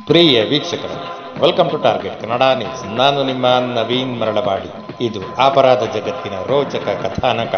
ಪ್ರಿಯ ವೀಕ್ಷಕರೇ welcome to Target Kannada news ನಾನು ನಿಮ್ಮ ನವೀನ್ ಮರಳಬಾಡಿ ಇದು ಅಪರಾಧ ಜಗತ್ತಿನ ರೋಚಕ ಕಥಾನಕ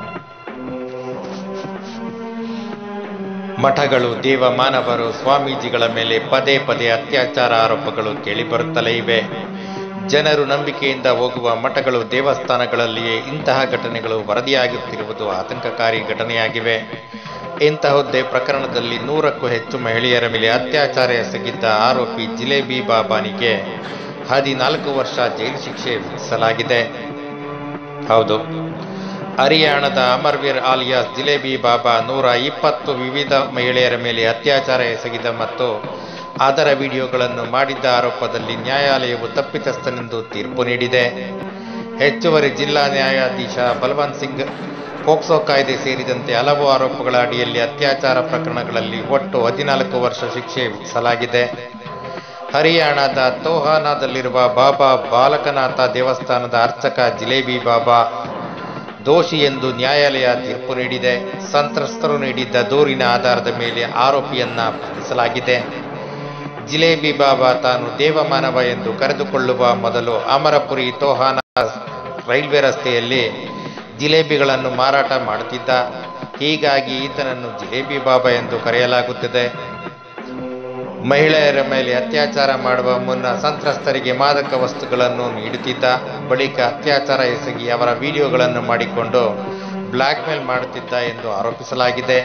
ಮಠಗಳು ದೇವಮಾನವರು ಸ್ವಾಮೀಜಿಗಳ ಮೇಲೆ ಪದೇ ಪದೇ ಅತ್ಯಾಚಾರ ಆರೋಪಗಳು ಕೇಳಿಬರುತ್ತಲೇ ಇವೆ ಜನರು ನಂಬಿಕೆಯಿಂದ ಹೋಗುವ ಮಠಗಳು ದೇವಸ್ಥಾನಗಳಲ್ಲಿಯೇ ಇಂತಹ ಘಟನೆಗಳು ವರದಿಯಾಗುತ್ತಿರುವುದು ಆತಂಕಕಾರಿ ಘಟನೆಯಾಗಿವೆ ಇಂತಹದ್ದೇ ಪ್ರಕರಣದಲ್ಲಿ ನೂರಕ್ಕೂ ಹೆಚ್ಚು ಮಹಿಳೆಯರ ಮೇಲೆ ಅತ್ಯಾಚಾರ ಎಸಗಿದ್ದ ಆರೋಪಿ ಜಿಲೇಬಿ ಬಾಬಾನಿಗೆ ಹದಿನಾಲ್ಕು ವರ್ಷ ಜೈಲು ಶಿಕ್ಷೆ ವಿಧಿಸಲಾಗಿದೆ ಹೌದು ಹರಿಯಾಣದ ಅಮರ್ವೀರ್ ಆಲಿಯಾಸ್ ಜಿಲೇಬಿ ಬಾಬಾ ನೂರ ಇಪ್ಪತ್ತು ವಿವಿಧ ಮಹಿಳೆಯರ ಮೇಲೆ ಅತ್ಯಾಚಾರ ಎಸಗಿದ ಮತ್ತು ಅದರ ವಿಡಿಯೋಗಳನ್ನು ಮಾಡಿದ್ದ ಆರೋಪದಲ್ಲಿ ನ್ಯಾಯಾಲಯವು ತಪ್ಪಿತಸ್ಥನೆಂದು ತೀರ್ಪು ನೀಡಿದೆ ಹೆಚ್ಚುವರಿ ಜಿಲ್ಲಾ ನ್ಯಾಯಾಧೀಶ ಬಲವಂತ್ ಸಿಂಗ್ ಪೋಕ್ಸೋ ಕಾಯ್ದೆ ಸೇರಿದಂತೆ ಹಲವು ಆರೋಪಗಳ ಅಡಿಯಲ್ಲಿ ಅತ್ಯಾಚಾರ ಪ್ರಕರಣಗಳಲ್ಲಿ ಒಟ್ಟು ಹದಿನಾಲ್ಕು ವರ್ಷ ಶಿಕ್ಷೆ ವಿಧಿಸಲಾಗಿದೆ ಹರಿಯಾಣದ ತೋಹಾನಾದಲ್ಲಿರುವ ಬಾಬಾ ಬಾಲಕನಾಥ ದೇವಸ್ಥಾನದ ಅರ್ಚಕ ಜಿಲೇಬಿ ಬಾಬಾ ದೋಷಿ ಎಂದು ನ್ಯಾಯಾಲಯ ತೀರ್ಪು ನೀಡಿದೆ ಸಂತ್ರಸ್ತರು ನೀಡಿದ್ದ ದೂರಿನ ಆಧಾರದ ಮೇಲೆ ಆರೋಪಿಯನ್ನ ಬಂಧಿಸಲಾಗಿದೆ ಜಿಲೇಬಿ ಬಾಬಾ ತಾನು ದೇವಮಾನವ ಎಂದು ಕರೆದುಕೊಳ್ಳುವ ಮೊದಲು ಅಮರಪುರಿ ತೋಹಾನ ರೈಲ್ವೆ ರಸ್ತೆಯಲ್ಲಿ ಜಿಲೇಬಿಗಳನ್ನು ಮಾರಾಟ ಮಾಡುತ್ತಿದ್ದ ಹೀಗಾಗಿ ಈತನನ್ನು ಜಿಲೇಬಿ ಬಾಬಾ ಎಂದು ಕರೆಯಲಾಗುತ್ತದೆ ಮಹಿಳೆಯರ ಮೇಲೆ ಅತ್ಯಾಚಾರ ಮಾಡುವ ಮುನ್ನ ಸಂತ್ರಸ್ತರಿಗೆ ಮಾದಕ ವಸ್ತುಗಳನ್ನು ನೀಡುತ್ತಿದ್ದ ಬಳಿಕ ಅತ್ಯಾಚಾರ ಎಸಗಿ ಅವರ ವಿಡಿಯೋಗಳನ್ನು ಮಾಡಿಕೊಂಡು ಬ್ಲ್ಯಾಕ್ ಮೇಲ್ ಮಾಡುತ್ತಿದ್ದ ಎಂದು ಆರೋಪಿಸಲಾಗಿದೆ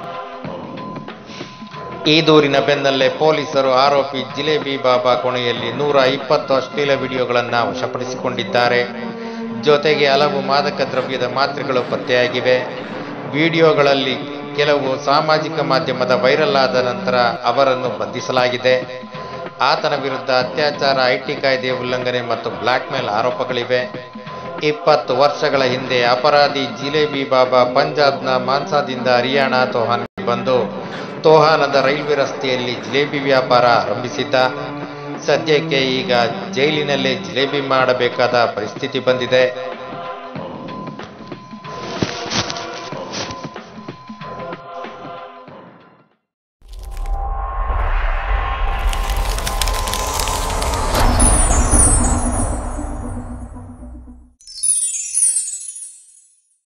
ಈ ದೂರಿನ ಬೆನ್ನಲ್ಲೇ ಪೊಲೀಸರು ಆರೋಪಿ ಜಿಲೇಬಿ ಬಾಬಾ ಕೊನೆಯಲ್ಲಿ ನೂರ ಇಪ್ಪತ್ತು ಅಶ್ಲೀಲ ವಿಡಿಯೋಗಳನ್ನು ವಶಪಡಿಸಿಕೊಂಡಿದ್ದಾರೆ ಜೊತೆಗೆ ಹಲವು ಮಾದಕ ದ್ರವ್ಯದ ಮಾತ್ರೆಗಳು ಪತ್ತೆಯಾಗಿವೆ ವಿಡಿಯೋಗಳಲ್ಲಿ ಕೆಲವು ಸಾಮಾಜಿಕ ಮಾಧ್ಯಮದ ವೈರಲ್ ಆದ ನಂತರ ಅವರನ್ನು ಬಂಧಿಸಲಾಗಿದೆ ಆತನ ವಿರುದ್ಧ ಅತ್ಯಾಚಾರ ಐಟಿ ಕಾಯ್ದೆ ಉಲ್ಲಂಘನೆ ಮತ್ತು ಬ್ಲ್ಯಾಕ್ ಮೇಲ್ ಆರೋಪಗಳಿವೆ ಇಪ್ಪತ್ತು ವರ್ಷಗಳ ಹಿಂದೆ ಅಪರಾಧಿ ಜಿಲೇಬಿ ಬಾಬಾ ಪಂಜಾಬ್ನ ಮಾನ್ಸಾದಿಂದ ಹರಿಯಾಣ ತೋಹಾನ್ಗೆ ಬಂದು ತೋಹಾನದ ರೈಲ್ವೆ ರಸ್ತೆಯಲ್ಲಿ ಜಿಲೇಬಿ ವ್ಯಾಪಾರ ಆರಂಭಿಸಿದ್ದ ಸದ್ಯಕ್ಕೆ ಈಗ ಜೈಲಿನಲ್ಲೇ ಜಿಲೇಬಿ ಮಾಡಬೇಕಾದ ಪರಿಸ್ಥಿತಿ ಬಂದಿದೆ